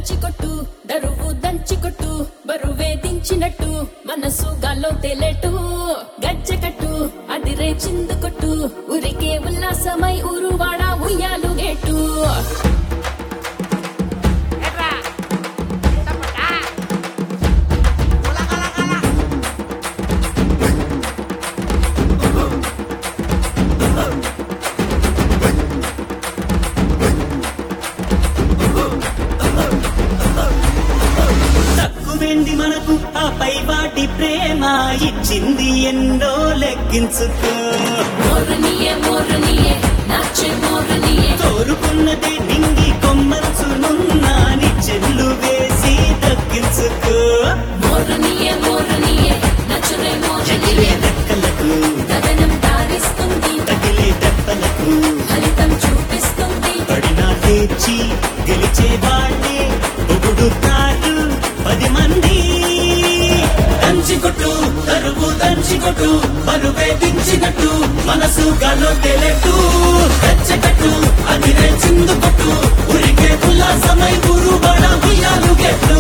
దంచి కొట్టు దరువు దంచి కొట్టు బరువే దించినట్టు మనసు గాల్లో తేలేటు గజ్జె కట్టు అది రేచిందు కొట్టు ఉరికే ఉల్లాసమై ఊరువాడ ఉయ్యాలు గేటు ఎర్రా తప్పటా ఉలగలగల తక్కువేంది మనకు ఆ పైవాటి ప్రేమ ఇచ్చింది ఎన్నో లెక్కించుకో మోరనియే మోరనియే నాచే మోరనియే కోరుకున్నదే నింగి కొమ్మల్చునున్నా చెల్లు వేసి దక్కించుకో మోరనియే మోరనియే నచురే ఎగిరే మోరనియే రెక్కలకు గగనం తారిస్తుంది తగిలే దెబ్బలకు ఫలితం చూపిస్తుంది పడినా లేచి గెలిచే వాళ్ళే పొగుడుతారు పది మంది దంచికొట్టు తరువు దంచికొట్టు బరువే దించినట్టు మనసు గాలో తెలెట్టు తెచ్చకట్టు అది చిందు కొట్టు ఉరికే ఉల్లాసమై ఊరు బడ ఉయ్యాలు గెట్టు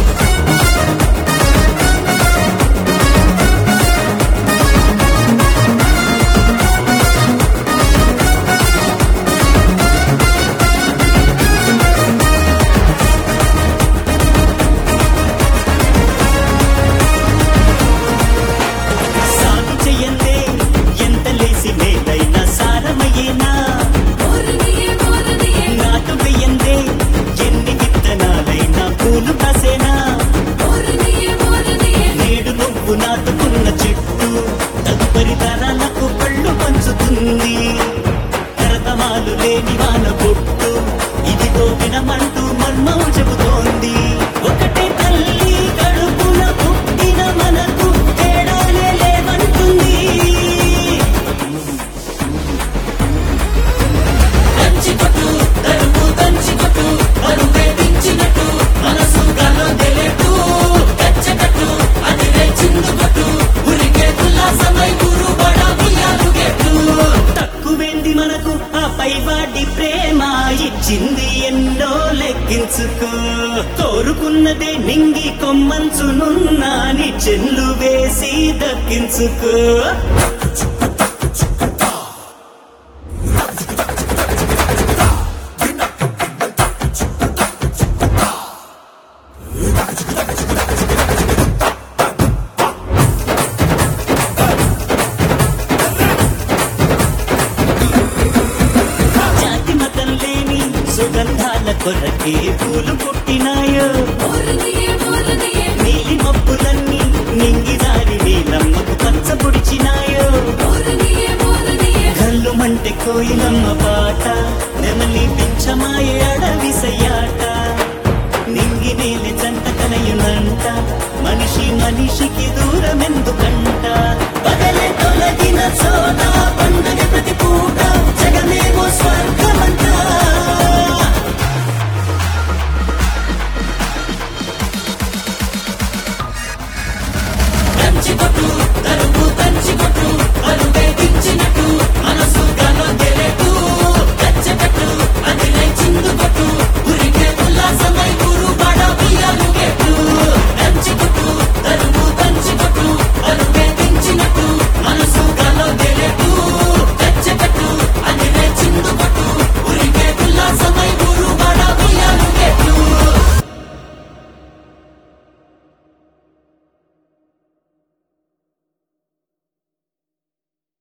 సాగు చెయ్యందే ఎంత లేసి మేలైనా సారమయ్యేనా మోరనియే మోరనియే నాటు వెయ్యందే ఎన్ని విత్తనాలైనా పూలు కాసేనా మోరనియే మోరనియే నేడు నువ్వు నాటుకున్న చెట్టు తదుపరి తరాలకు పళ్ళు పంచుతుంది కరతమాలు లేని వాన పొట్టు ఇదిగో వినమంటూ మర్మం చెబుతోంది ఒకటే తల్లి కడుపున పుట్టిన మనకు తేడాలే లేవంటుంది దంచికొట్టు తరువు దంచికొట్టు బరువే దించినట్టు మనసు గాలో తెలియట్టు గచ్చకట్టు అది చిందుకొట్టు ఉరికే ఉల్లాసమై ఊరు బడ ఉయ్యాలు గెట్టు తక్కువేంది మనకు ఆ పైవాడి ప్రేమ ఇచ్చింది ఎన్నో లెక్కించుకో కోరుకున్నదే నింగి కొమ్మంచునున్నా నీ చెల్లు వేసి దక్కించుకో జాతి మతం లేని సుగంధాల కొరకే పూలు పుట్టినాయో మోరనియే మోరనియే నీలి మబ్బులన్నీ నింగి దారి నీలమ్మకు పచ్చ పొడిచినాయో మోరనియే మోరనియే కళ్ళు మంటే కోయిలమ్మ పాట